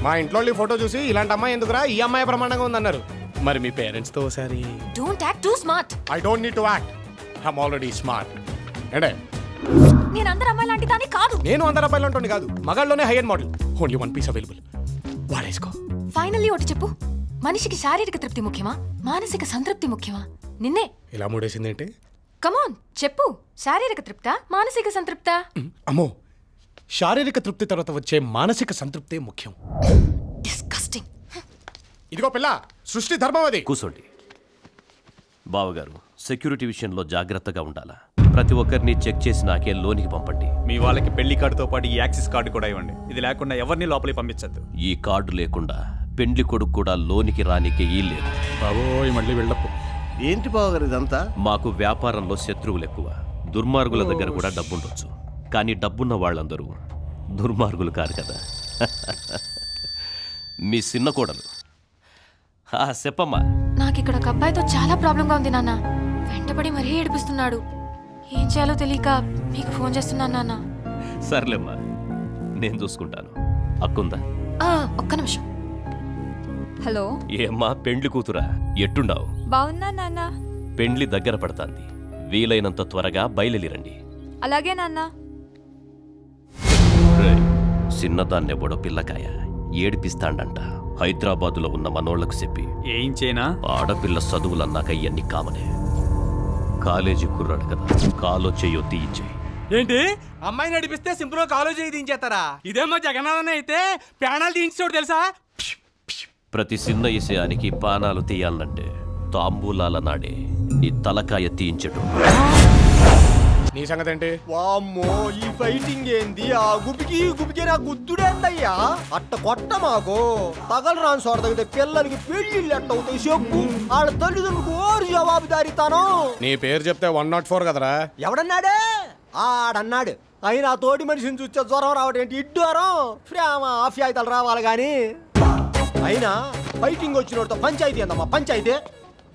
మా ఇంట్లో వాళ్ళ ఈ ఫోటో చూసి ఇలాంటి అమ్మాయి ఎందుకురా ఈ అమ్మాయి ప్రమాణంగా ఉందన్నారు మరి మీ పేరెంట్స్ తో ఒకసారి don't act too smart I don't need to act I'm already smart అంటే నేను అందరు అమ్మాయి లాంటి దాన్ని కాదు నేను వంద రూపాయలు ఉంటుంది కాదు మగాళ్ళలోనే high end model only one piece available వాడేసుకో ఫైనల్లీ ఒకటి చెప్పు మనిషికి శారీరక తృప్తి ముఖ్యమా మానసిక సంతృప్తి ముఖ్యమా నిన్నే ఇలా మూడేసింది ఏంటి కమాన్ చెప్పు శారీరక తృప్త మానసిక సంతృప్త అమ్మో శారీరక తృప్తి తర్వాత వచ్చే మానసిక సంతృప్తే ముఖ్యం డిస్కస్టింగ్ ఇదిగో పిల్ల సృష్టి ధర్మం అది కూసోండి బావగారు సెక్యూరిటీ విషయంలో జాగ్రత్తగా ఉండాలా ప్రతి ఒక్కరిని చెక్ చేసి నాకే లోనికి పంపండి మీ వాళ్ళకి పెళ్లి కార్డుతో పాటు ఈ యాక్సిస్ కార్డు కూడా ఇవ్వండి ఇది లేకుండా ఎవరిని లోపలికి పంపించద్దు ఈ కార్డు లేకుండా పెండ్లి కొడుకు కూడా లోనికి రానికే ఈ లేదు బాబోయ్ మళ్ళీ వెళ్ళప్పు ఏంటి బావగారు ఇదంతా మాకు వ్యాపారంలో శత్రువులు ఎక్కువ దుర్మార్గుల దగ్గర కూడా డబ్బుండొచ్చు కానీ డబ్బున్న వాళ్ళందరూ దుర్మార్గులు కారు కదా మీ చిన్న కోడలు ఆ, చెప్పమ్మా నాకు ఇక్కడ ఒక అబ్బాయితో చాలా ప్రాబ్లంగా ఉంది నాన్న వెంటబడి మరీ ఏడిపిస్తున్నాడు ఏం చేయాలో తెలియక మీకు ఫోన్ చేస్తున్నాను నాన్న సర్లేమ్మా నేను చూసుకుంటాను అక్కుందా ఆ, ఒక్క నిమిషం హలో ఏమ్మా పెండ్లి కూతురా ఎట్టుండావు బాగున్నా నాన్న పెండ్లి దగ్గర పడతాంది వీలైనంత త్వరగా బయలుదేరండి అలాగే నాన్న రేయ్, చిన్నదాన్నెవడో పిల్లకాయ ఏడిపిస్తాండంట హైదరాబాదులో ఉన్న మనోళ్లకు చెప్పి ఏం చేయనా ఆడపిల్ల చదువులన్నాక ఇవన్నీ కామనే కాలేజీ కుర్రాడు కదా కాలో చెయ్యో తీయించే ఏంటి అమ్మాయి నడిపిస్తే సింపుల్ గా కాలేజ్ దించేస్తారా ఇదేమో జగన్నాథన్ అయితే ప్రాణాలు తీయించోడు తెలుసా ప్రతి చిన్న విషయానికి పానాలు తీయాలంటే తాంబూలాల నాడే నీ తలకాయ తీయించటం నీ సంగతి ఏంటి వామ్మో ఈ ఫైటింగ్ ఏంది ఆ గుబికి ఈ గుబికి నా గుద్దుడేందయ్యా అట్ట కొట్ట మాకు తగలు రాని చోట తగితే పిల్లలకి పెళ్లిళ్ళు ఎట్ట అవుతాయి చెప్పు వాళ్ళ తల్లిదండ్రులకు ఓరు జవాబుదారీతాను నీ పేరు చెప్తే వన్ నాట్ ఫోర్ కదరా ఎవడన్నాడే ఆడన్నాడు అయినా తోటి మనిషిని చూస్తే జ్వరం రావడం ఏంటి ఇడ్డారం ప్రేమ ఆఫ్యాయితలు రావాలి గాని అయినా ఫైటింగ్ వచ్చినోడితో పంచాయతీ అందమ్మా పంచాయతీ